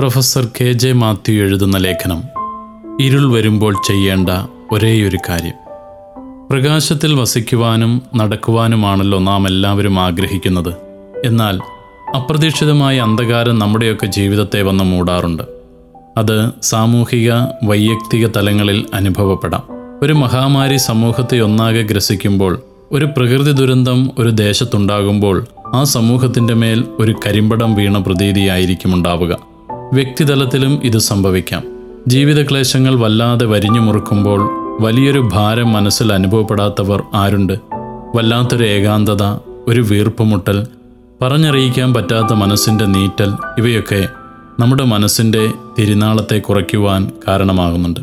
professor K J Mathew എഴുതുന്ന ലേഖനം ഇരുൾ വരുമ്പോൾ ചെയ്യേണ്ട ഒരേയൊരു കാര്യം പ്രകാശത്തിൽ വസിക്കുവാനും നടക്കുവാനുമാണല്ലോ നാം എല്ലാവരും ആഗ്രഹിക്കുന്നത് എന്നാൽ അപ്രതീക്ഷിതമായ അന്ധകാരം നമ്മുടെയൊക്കെ ജീവിതത്തെ വന്ന് മൂടാറുണ്ട് അത് സാമൂഹിക വൈയക്തിക തലങ്ങളിൽ അനുഭവപ്പെടാം ഒരു മഹാമാരി സമൂഹത്തെ ഒന്നാകെ ഗ്രസിക്കുമ്പോൾ ഒരു പ്രകൃതി ദുരന്തം ഒരു ദേശത്തുണ്ടാകുമ്പോൾ ആ സമൂഹത്തിൻ്റെ മേൽ ഒരു കരിമ്പടം വീണ പ്രതീതിയായിരിക്കും ഉണ്ടാവുക വ്യക്തിതലത്തിലും ഇത് സംഭവിക്കാം ജീവിത ക്ലേശങ്ങൾ വല്ലാതെ വരിഞ്ഞു മുറുക്കുമ്പോൾ വലിയൊരു ഭാരം മനസ്സിൽ അനുഭവപ്പെടാത്തവർ ആരുണ്ട് വല്ലാത്തൊരു ഏകാന്തത ഒരു വീർപ്പുമുട്ടൽ പറഞ്ഞറിയിക്കാൻ പറ്റാത്ത മനസ്സിൻ്റെ നീറ്റൽ ഇവയൊക്കെ നമ്മുടെ മനസ്സിൻ്റെ തിരുനാളത്തെ കുറയ്ക്കുവാൻ കാരണമാകുന്നുണ്ട്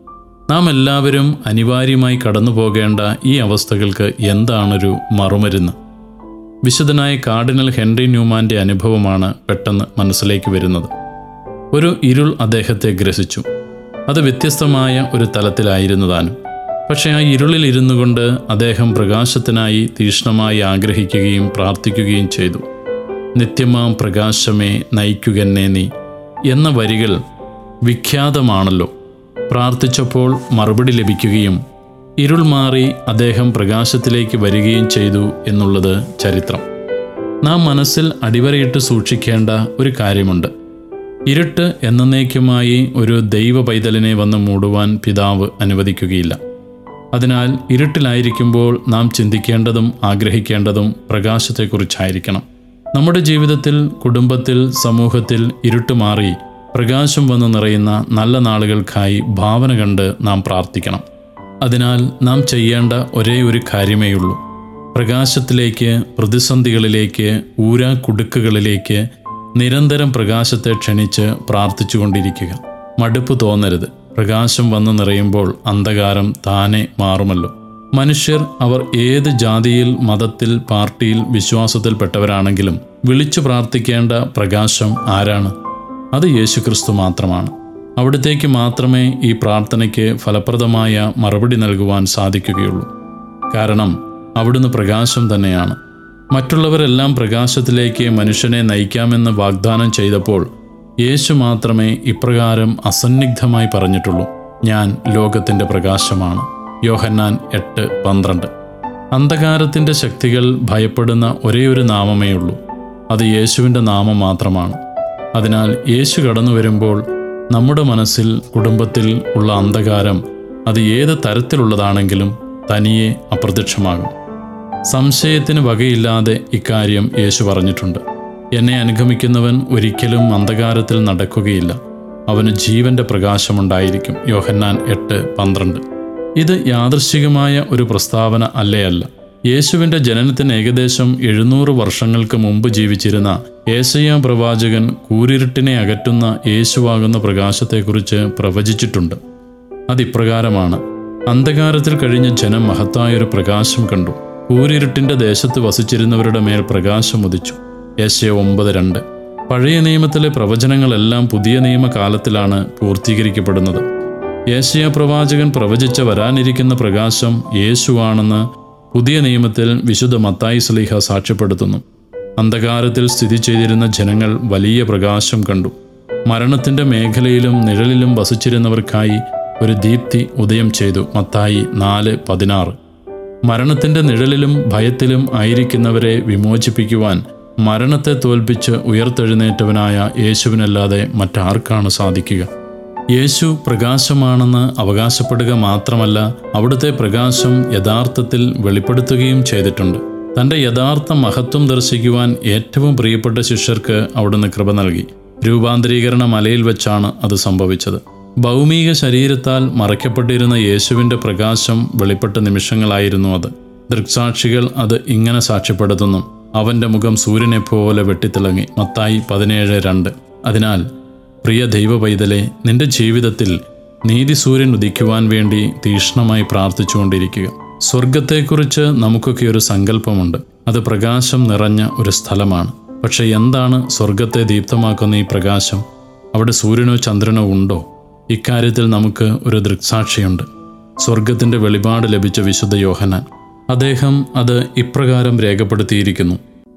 നാം എല്ലാവരും അനിവാര്യമായി കടന്നു പോകേണ്ട ഈ അവസ്ഥകൾക്ക് എന്താണൊരു മറുമരുന്ന് വിശുദ്ധനായ കാർഡിനൽ ഹെൻറി ന്യൂമാന്റെ അനുഭവമാണ് പെട്ടെന്ന് മനസ്സിലേക്ക് വരുന്നത് ഒരു ഇരുൾ അദ്ദേഹത്തെ ഗ്രസിച്ചു അത് വ്യത്യസ്തമായ ഒരു തലത്തിലായിരുന്നു താനും പക്ഷേ ആ ഇരുളിൽ ഇരുന്നു കൊണ്ട് അദ്ദേഹം പ്രകാശത്തിനായി തീക്ഷ്ണമായി ആഗ്രഹിക്കുകയും പ്രാർത്ഥിക്കുകയും ചെയ്തു നിത്യമാം പ്രകാശമേ നയിക്കുകന്നെ നീ എന്ന വരികൾ വിഖ്യാതമാണല്ലോ പ്രാർത്ഥിച്ചപ്പോൾ മറുപടി ലഭിക്കുകയും ഇരുൾ മാറി അദ്ദേഹം പ്രകാശത്തിലേക്ക് വരികയും ചെയ്തു എന്നുള്ളത് ചരിത്രം നാം മനസ്സിൽ അടിവരയിട്ട് സൂക്ഷിക്കേണ്ട ഒരു കാര്യമുണ്ട് ഇരുട്ട് എന്നേക്കുമായി ഒരു ദൈവ പൈതലിനെ വന്ന് മൂടുവാൻ പിതാവ് അനുവദിക്കുകയില്ല അതിനാൽ ഇരുട്ടിലായിരിക്കുമ്പോൾ നാം ചിന്തിക്കേണ്ടതും ആഗ്രഹിക്കേണ്ടതും പ്രകാശത്തെക്കുറിച്ചായിരിക്കണം നമ്മുടെ ജീവിതത്തിൽ കുടുംബത്തിൽ സമൂഹത്തിൽ ഇരുട്ട് മാറി പ്രകാശം വന്ന് നിറയുന്ന നല്ല നാളുകൾക്കായി ഭാവന കണ്ട് നാം പ്രാർത്ഥിക്കണം അതിനാൽ നാം ചെയ്യേണ്ട ഒരേ ഒരു കാര്യമേയുള്ളൂ പ്രകാശത്തിലേക്ക് പ്രതിസന്ധികളിലേക്ക് ഊരാ കുടുക്കുകളിലേക്ക് നിരന്തരം പ്രകാശത്തെ ക്ഷണിച്ച് പ്രാർത്ഥിച്ചുകൊണ്ടിരിക്കുക മടുപ്പ് തോന്നരുത് പ്രകാശം വന്നു നിറയുമ്പോൾ അന്ധകാരം താനെ മാറുമല്ലോ മനുഷ്യർ അവർ ഏത് ജാതിയിൽ മതത്തിൽ പാർട്ടിയിൽ വിശ്വാസത്തിൽപ്പെട്ടവരാണെങ്കിലും വിളിച്ചു പ്രാർത്ഥിക്കേണ്ട പ്രകാശം ആരാണ് അത് യേശുക്രിസ്തു മാത്രമാണ് അവിടത്തേക്ക് മാത്രമേ ഈ പ്രാർത്ഥനയ്ക്ക് ഫലപ്രദമായ മറുപടി നൽകുവാൻ സാധിക്കുകയുള്ളൂ കാരണം അവിടുന്ന് പ്രകാശം തന്നെയാണ് മറ്റുള്ളവരെല്ലാം പ്രകാശത്തിലേക്ക് മനുഷ്യനെ നയിക്കാമെന്ന് വാഗ്ദാനം ചെയ്തപ്പോൾ യേശു മാത്രമേ ഇപ്രകാരം അസന്നിഗ്ധമായി പറഞ്ഞിട്ടുള്ളൂ ഞാൻ ലോകത്തിൻ്റെ പ്രകാശമാണ് യോഹന്നാൻ എട്ട് പന്ത്രണ്ട് അന്ധകാരത്തിൻ്റെ ശക്തികൾ ഭയപ്പെടുന്ന ഒരേ ഒരു നാമമേ ഉള്ളൂ അത് യേശുവിൻ്റെ നാമം മാത്രമാണ് അതിനാൽ യേശു കടന്നു വരുമ്പോൾ നമ്മുടെ മനസ്സിൽ കുടുംബത്തിൽ ഉള്ള അന്ധകാരം അത് ഏത് തരത്തിലുള്ളതാണെങ്കിലും തനിയെ അപ്രത്യക്ഷമാകും സംശയത്തിന് വകയില്ലാതെ ഇക്കാര്യം യേശു പറഞ്ഞിട്ടുണ്ട് എന്നെ അനുഗമിക്കുന്നവൻ ഒരിക്കലും അന്ധകാരത്തിൽ നടക്കുകയില്ല അവന് ജീവന്റെ പ്രകാശമുണ്ടായിരിക്കും യോഹന്നാൻ എട്ട് പന്ത്രണ്ട് ഇത് യാദൃശ്ചികമായ ഒരു പ്രസ്താവന അല്ലേയല്ല യേശുവിന്റെ ജനനത്തിന് ഏകദേശം എഴുന്നൂറ് വർഷങ്ങൾക്ക് മുമ്പ് ജീവിച്ചിരുന്ന ഏശയ്യ പ്രവാചകൻ കൂരിരുട്ടിനെ അകറ്റുന്ന യേശുവാകുന്ന പ്രകാശത്തെക്കുറിച്ച് പ്രവചിച്ചിട്ടുണ്ട് അതിപ്രകാരമാണ് അന്ധകാരത്തിൽ കഴിഞ്ഞ ജനം മഹത്തായൊരു പ്രകാശം കണ്ടു കൂരിരുട്ടിന്റെ ദേശത്ത് വസിച്ചിരുന്നവരുടെ മേൽ പ്രകാശം ഉദിച്ചു ഏശയ ഒമ്പത് രണ്ട് പഴയ നിയമത്തിലെ പ്രവചനങ്ങളെല്ലാം പുതിയ നിയമകാലത്തിലാണ് പൂർത്തീകരിക്കപ്പെടുന്നത് ഏശയ പ്രവാചകൻ പ്രവചിച്ച വരാനിരിക്കുന്ന പ്രകാശം യേശുവാണെന്ന് പുതിയ നിയമത്തിൽ വിശുദ്ധ മത്തായി സ്ലീഹ സാക്ഷ്യപ്പെടുത്തുന്നു അന്ധകാരത്തിൽ സ്ഥിതി ചെയ്തിരുന്ന ജനങ്ങൾ വലിയ പ്രകാശം കണ്ടു മരണത്തിന്റെ മേഖലയിലും നിഴലിലും വസിച്ചിരുന്നവർക്കായി ഒരു ദീപ്തി ഉദയം ചെയ്തു മത്തായി നാല് പതിനാറ് മരണത്തിന്റെ നിഴലിലും ഭയത്തിലും ആയിരിക്കുന്നവരെ വിമോചിപ്പിക്കുവാൻ മരണത്തെ തോൽപ്പിച്ച് ഉയർത്തെഴുന്നേറ്റവനായ യേശുവിനല്ലാതെ മറ്റാർക്കാണ് സാധിക്കുക യേശു പ്രകാശമാണെന്ന് അവകാശപ്പെടുക മാത്രമല്ല അവിടുത്തെ പ്രകാശം യഥാർത്ഥത്തിൽ വെളിപ്പെടുത്തുകയും ചെയ്തിട്ടുണ്ട് തൻ്റെ യഥാർത്ഥ മഹത്വം ദർശിക്കുവാൻ ഏറ്റവും പ്രിയപ്പെട്ട ശിഷ്യർക്ക് അവിടുന്ന് കൃപ നൽകി രൂപാന്തരീകരണ മലയിൽ വെച്ചാണ് അത് സംഭവിച്ചത് ഭൗമിക ശരീരത്താൽ മറയ്ക്കപ്പെട്ടിരുന്ന യേശുവിൻ്റെ പ്രകാശം വെളിപ്പെട്ട നിമിഷങ്ങളായിരുന്നു അത് ദൃക്സാക്ഷികൾ അത് ഇങ്ങനെ സാക്ഷ്യപ്പെടുത്തുന്നു അവൻ്റെ മുഖം സൂര്യനെ പോലെ വെട്ടിത്തിളങ്ങി മത്തായി പതിനേഴ് രണ്ട് അതിനാൽ പ്രിയ ദൈവ പൈതലെ നിന്റെ ജീവിതത്തിൽ നീതിസൂര്യൻ ഉദിക്കുവാൻ വേണ്ടി തീക്ഷ്ണമായി പ്രാർത്ഥിച്ചുകൊണ്ടിരിക്കുക സ്വർഗത്തെക്കുറിച്ച് നമുക്കൊക്കെ ഒരു സങ്കല്പമുണ്ട് അത് പ്രകാശം നിറഞ്ഞ ഒരു സ്ഥലമാണ് പക്ഷെ എന്താണ് സ്വർഗത്തെ ദീപ്തമാക്കുന്ന ഈ പ്രകാശം അവിടെ സൂര്യനോ ചന്ദ്രനോ ഉണ്ടോ ഇക്കാര്യത്തിൽ നമുക്ക് ഒരു ദൃക്സാക്ഷിയുണ്ട് സ്വർഗത്തിൻ്റെ വെളിപാട് ലഭിച്ച വിശുദ്ധ യോഹനാൻ അദ്ദേഹം അത് ഇപ്രകാരം രേഖപ്പെടുത്തിയിരിക്കുന്നു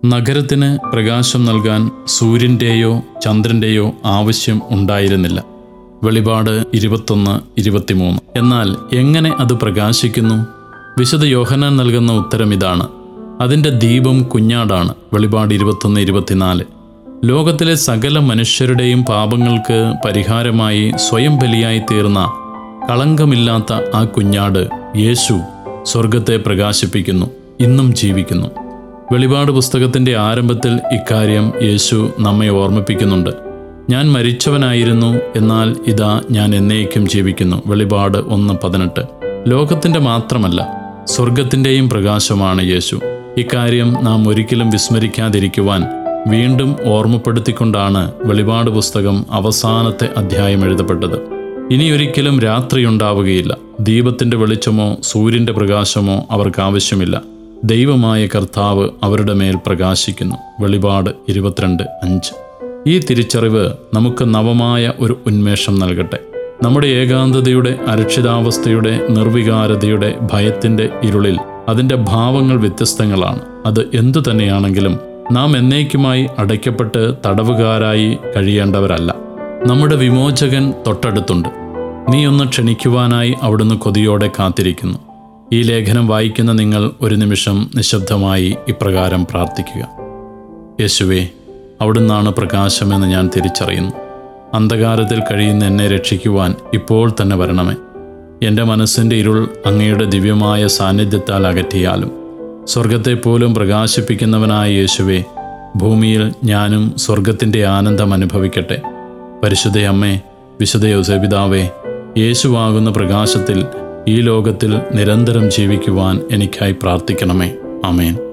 നഗരത്തിന് പ്രകാശം നൽകാൻ സൂര്യൻ്റെയോ ചന്ദ്രൻ്റെയോ ആവശ്യം ഉണ്ടായിരുന്നില്ല വെളിപാട് ഇരുപത്തൊന്ന് ഇരുപത്തിമൂന്ന് എന്നാൽ എങ്ങനെ അത് പ്രകാശിക്കുന്നു വിശുദ്ധ യോഹനാൻ നൽകുന്ന ഉത്തരം ഇതാണ് അതിൻ്റെ ദീപം കുഞ്ഞാടാണ് വെളിപാട് ഇരുപത്തൊന്ന് ഇരുപത്തിനാല് ലോകത്തിലെ സകല മനുഷ്യരുടെയും പാപങ്ങൾക്ക് പരിഹാരമായി സ്വയം ബലിയായി തീർന്ന കളങ്കമില്ലാത്ത ആ കുഞ്ഞാട് യേശു സ്വർഗത്തെ പ്രകാശിപ്പിക്കുന്നു ഇന്നും ജീവിക്കുന്നു വെളിപാട് പുസ്തകത്തിൻ്റെ ആരംഭത്തിൽ ഇക്കാര്യം യേശു നമ്മെ ഓർമ്മിപ്പിക്കുന്നുണ്ട് ഞാൻ മരിച്ചവനായിരുന്നു എന്നാൽ ഇതാ ഞാൻ എന്നേക്കും ജീവിക്കുന്നു വെളിപാട് ഒന്ന് പതിനെട്ട് ലോകത്തിൻ്റെ മാത്രമല്ല സ്വർഗത്തിൻ്റെയും പ്രകാശമാണ് യേശു ഇക്കാര്യം നാം ഒരിക്കലും വിസ്മരിക്കാതിരിക്കുവാൻ വീണ്ടും ഓർമ്മപ്പെടുത്തിക്കൊണ്ടാണ് വെളിപാട് പുസ്തകം അവസാനത്തെ അധ്യായം എഴുതപ്പെട്ടത് ഇനിയൊരിക്കലും രാത്രിയുണ്ടാവുകയില്ല ദീപത്തിൻ്റെ വെളിച്ചമോ സൂര്യൻ്റെ പ്രകാശമോ അവർക്ക് ആവശ്യമില്ല ദൈവമായ കർത്താവ് അവരുടെ മേൽ പ്രകാശിക്കുന്നു വെളിപാട് ഇരുപത്തിരണ്ട് അഞ്ച് ഈ തിരിച്ചറിവ് നമുക്ക് നവമായ ഒരു ഉന്മേഷം നൽകട്ടെ നമ്മുടെ ഏകാന്തതയുടെ അരക്ഷിതാവസ്ഥയുടെ നിർവികാരതയുടെ ഭയത്തിൻ്റെ ഇരുളിൽ അതിൻ്റെ ഭാവങ്ങൾ വ്യത്യസ്തങ്ങളാണ് അത് എന്തു തന്നെയാണെങ്കിലും നാം എന്നേക്കുമായി അടയ്ക്കപ്പെട്ട് തടവുകാരായി കഴിയേണ്ടവരല്ല നമ്മുടെ വിമോചകൻ തൊട്ടടുത്തുണ്ട് നീ ഒന്ന് ക്ഷണിക്കുവാനായി അവിടുന്ന് കൊതിയോടെ കാത്തിരിക്കുന്നു ഈ ലേഖനം വായിക്കുന്ന നിങ്ങൾ ഒരു നിമിഷം നിശബ്ദമായി ഇപ്രകാരം പ്രാർത്ഥിക്കുക യേശുവേ അവിടുന്നാണ് പ്രകാശമെന്ന് ഞാൻ തിരിച്ചറിയുന്നു അന്ധകാരത്തിൽ കഴിയുന്ന എന്നെ രക്ഷിക്കുവാൻ ഇപ്പോൾ തന്നെ വരണമേ എൻ്റെ മനസ്സിൻ്റെ ഇരുൾ അങ്ങയുടെ ദിവ്യമായ സാന്നിധ്യത്താൽ അകറ്റിയാലും സ്വർഗത്തെ പോലും പ്രകാശിപ്പിക്കുന്നവനായ യേശുവെ ഭൂമിയിൽ ഞാനും സ്വർഗത്തിൻ്റെ ആനന്ദം അനുഭവിക്കട്ടെ പരിശുദ്ധ അമ്മേ വിശുദ്ധ യോസപിതാവേ യേശുവാകുന്ന പ്രകാശത്തിൽ ഈ ലോകത്തിൽ നിരന്തരം ജീവിക്കുവാൻ എനിക്കായി പ്രാർത്ഥിക്കണമേ ആമേൻ